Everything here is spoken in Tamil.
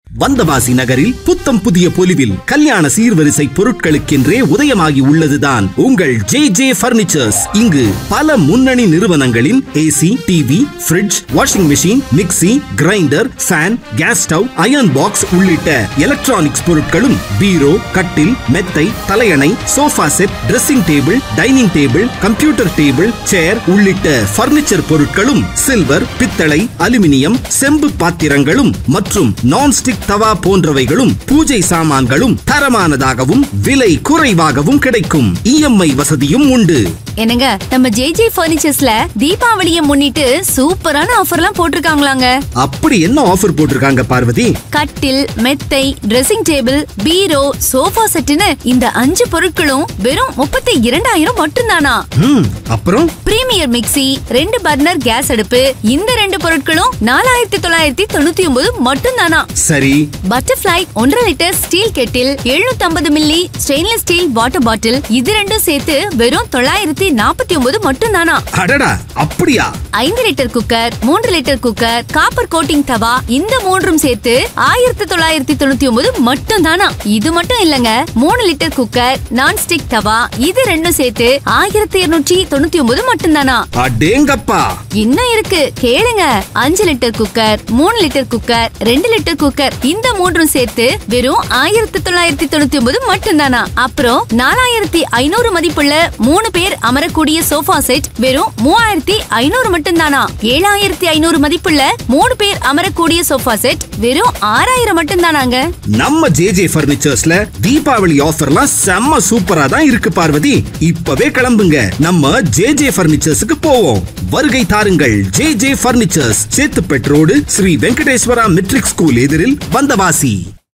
வந்தவாசி நகரில் புத்தம் புதிய பொலிவில் கல்யாண சீர்வரிசை பொருட்களுக்கென்றே உதயமாகி உள்ளதுதான் உங்கள் ஜே ஜே பர்னிச்சர்ஸ் இங்கு பல முன்னணி நிறுவனங்களின் AC TV fridge washing machine mixie grinder fan gas stove iron box உள்ளிட்ட எலக்ட்ரானிக்ஸ் பொருட்களும் பீரோ கட்டில் மெத்தை தலையணை sofa set dressing table dining table computer table chair உள்ளிட்ட பர்னிச்சர் பொருட்களும் சில்வர் பித்தளை அலுமினியம் செம்பு பாத்திரங்களும் மற்றும் நான்ஸ்டிக் தவா போன்றவைகளும் பூஜை சாமான்களும் தரமானதாகவும் விலை குறைவாகவும் கிடைக்கும் இஎம்ஐ வசதியும் உண்டு என்னங்க நம்ம ஜே ஜே பர்னிச்சர்ஸ்ல தீபாவளியை முன்னிட்டு சூப்பரான ஆஃபர்லாம் போட்டிருக்காங்களாங்க அப்படி என்ன ஆஃபர் போட்டிருக்காங்க பார்வதி கட்டில் மெத்தை ட்ரெஸ்ஸிங் டேபிள் பீரோ சோஃபா செட்டுன்னு இந்த அஞ்சு பொருட்களும் வெறும் முப்பத்தி இரண்டாயிரம் மட்டும்தானா ம் அப்புறம் பிரீமியர் மிக்ஸி ரெண்டு பர்னர் கேஸ் அடுப்பு இந்த ரெண்டு பொருட்களும் நாலாயிரத்தி தொள்ளாயிரத்தி தொண்ணூத்தி ஒன்பது மட்டும்தானா சரி பட்டர்ஃப்ளை ஒன்றரை litre steel kettle 750 milli stainless steel water bottle இது ரெண்டும் சேர்த்து வெறும் தொள்ளாயிரத்தி நாற்பத்தி ஒன்பது மட்டும்தானா அடடா அப்படியா ஐந்து லிட்டர் குக்கர் மூன்று litre cooker copper coating tawa இந்த மூன்றும் சேர்த்து ஆயிரத்தி தொள்ளாயிரத்தி தொண்ணூத்தி ஒன்பது மட்டும் தானா இது மட்டும் இல்லங்க மூணு லிட்டர் குக்கர் நான்ஸ்டிக் தவா இது ரெண்டும் சேர்த்து ஆயிரத்தி இருநூற்றி தொண்ணூத்தி ஒன்பது மட்டும் தானா அடேங்கப்பா இன்னும் இருக்கு கேளுங்க அஞ்சு லிட்டர் குக்கர் மூணு லிட்டர் குக்கர் ரெண்டு லிட்டர் குக்கர் இந்த மூன்றும் சேர்த்து வெறும் ஆயிரத்தி தொள்ளாயிரத்தி தொண்ணூத்தி ஒன்பது மட்டும்தானா அப்புறம் நாலாயிரத்தி ஐநூறு மதிப்புள்ள மூணு பேர் அமரக்கூடிய சோஃபா செட் வெறும் மூவாயிரத்தி ஐநூறு மட்டும்தானா ஏழாயிரத்தி ஐநூறு மதிப்புள்ள மூணு பேர் அமரக்கூடிய சோஃபா செட் வெறும் ஆறாயிரம் மட்டும்தானாங்க நம்ம ஜே ஜே பர்னிச்சர்ஸ்ல தீபாவளி ஆஃபர்லாம் செம்ம சூப்பரா தான் இருக்கு பார்வதி இப்பவே கிளம்புங்க நம்ம ஜே ஜே பர்னிச்சர்ஸ்க்கு போவோம் வருகை தாருங்கள் J J furnitures Chetpet road Sri Venkateswara matric school எதிரில் வந்தவாசி